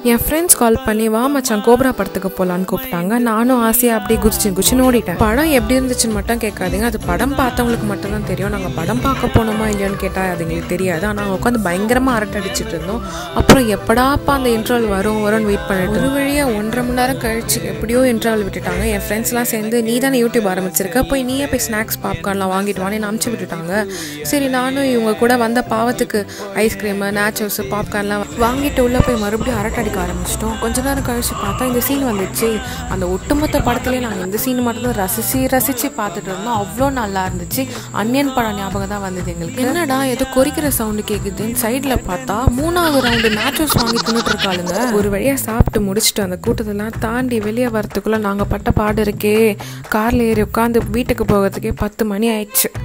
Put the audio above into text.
என் friends call பண்ணி வா மச்சான் கோப்ரா படத்துக்கு போகலான்னு கூப்பிட்டாங்க நானும் ஆசையாக அப்படியே குதிச்சு குதிச்சுன்னு ஓடிட்டேன் படம் எப்படி இருந்துச்சுன்னு மட்டும் கேட்காதீங்க அது படம் பார்த்தவங்களுக்கு மட்டும் தான் தெரியும் நாங்கள் படம் பார்க்க போனோமா இல்லையோன்னு கேட்டால் அது எங்களுக்கு தெரியாது ஆனால் உட்காந்து பயங்கரமாக அரட்டை அடிச்சிட்டு இருந்தோம் அப்புறம் எப்படாப்பா அந்த இன்டர்வல் வரும் வரும்னு வெயிட் பண்ணிட்டு ஒரு வழியாக ஒன்றரை மணி நேரம் கழிச்சு எப்படியோ இன்டர்வல் விட்டுட்டாங்க என் ஃப்ரெண்ட்ஸ்லாம் சேர்ந்து நீ தானே யூடியூப் ஆரம்பிச்சிருக்க போய் நீயே போய் ஸ்நாக்ஸ் பாப்கார்ன்லாம் வாங்கிட்டு வானே அனுப்பிச்சு விட்டுட்டாங்க சரி நானும் இவங்க கூட வந்த பாவத்துக்கு ஐஸ்கிரீமு நேச்சர்ஸ் பாப்கார்ன்லாம் வாங்கிட்டு உள்ளே போய் மறுபடியும் அரட்டை அடிக்க ஆரம்பிச்சிட்டோம் கொஞ்ச நேரம் கழிச்சு பார்த்தா இந்த சீன் வந்துச்சு அந்த ஒட்டுமொத்த படத்துலேயே நாங்கள் இந்த சீன் மட்டும் தான் ரசிச்சு ரசித்து பார்த்துட்டு இருந்தோம் அவ்வளோ நல்லா இருந்துச்சு அன்னியன் படம் ஞாபகம் தான் வந்தது எங்களுக்கு என்னடா ஏதோ கொறிக்கிற சவுண்டு கேட்குதுன்னு சைடில் பார்த்தா மூணாவது ரவுண்டு நேச்சர்ஸ் வாங்கி தின்னுட்டு இருக்காளுங்க ஒரு வழியாக சாப்பிட்டு முடிச்சுட்டு அந்த கூட்டத்தெல்லாம் தாண்டி வெளியே வரத்துக்குள்ளே நாங்கள் பட்ட பாடு இருக்கே காரில் ஏறி உட்காந்து வீட்டுக்கு போகிறதுக்கே பத்து மணி ஆயிடுச்சு